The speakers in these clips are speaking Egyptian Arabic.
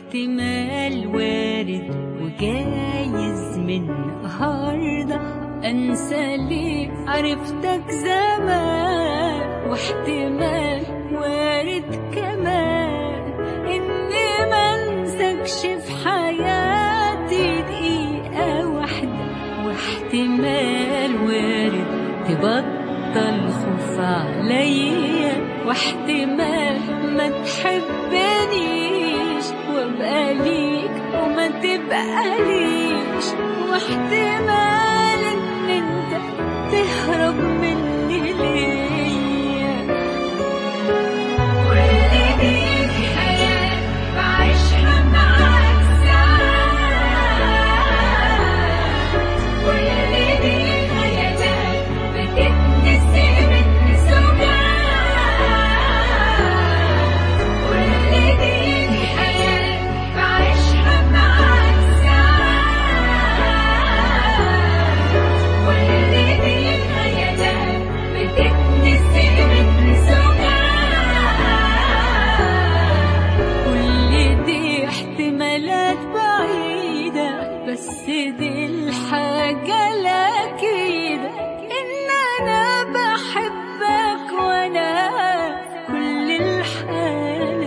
واحتمال وارد وجايز من النهارده انسى ليه عرفتك زمان واحتمال وارد كمان اني منسكش في حياتي دقيقة واحدة واحتمال وارد تبطل خوف عليا واحتمال ما تحبنيش وابقى ليك وما تبقى ليش واحتمال ان انت تهرب مني ليا كل دي في حياة بعيشها معاك ساعات كل دي خيالات بتتنسي من سمعات كل دي في حياة بعيشها معاك ساعات كل دي خيالات بتتنسي من سمعات كل دي احتمالات بعيدة بس دي الحاجة الأكيدة إن أنا بحبك وأنا في كل الحالات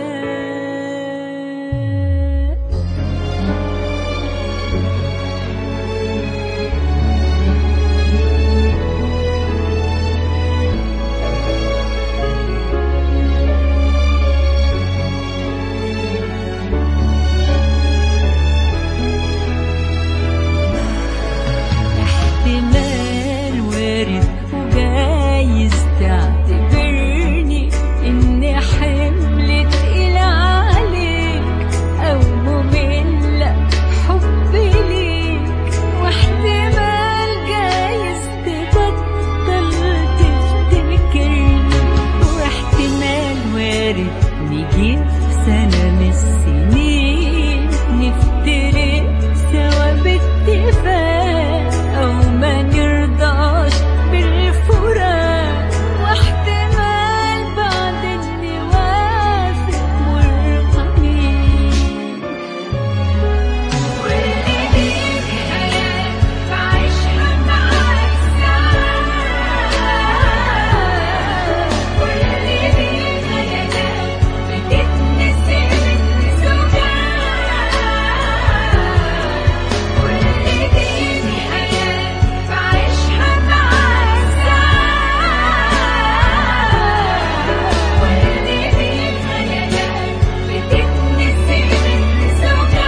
احتمال وارد وجايز تعتبرني اني حمل تقيل عليك او مملة حبي ليك واحتمال جايز تبطل تفتكرني واحتمال وارد نيجي في سنة من السنين نفترق سوا باتفاق أو ما نرضاش بالفراق واحتمال بعدين نوافق مرقمين كل دي في حياة بعيشها معاك ساعات كل دي خيالات بتتنسي من سمعات كل دي في حياة بعيشها معاك ساعات كل دي خيالات بتتنسي من سمعات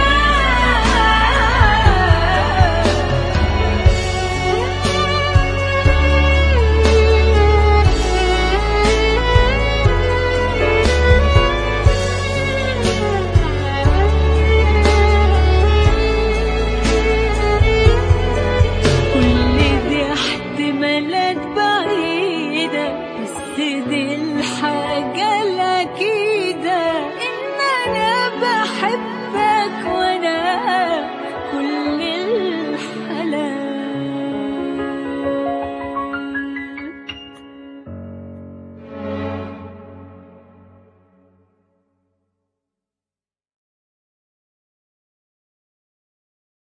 كل دي احتمالات بعيدة بس دي الحاجة الأكيدة إن أنا بحبك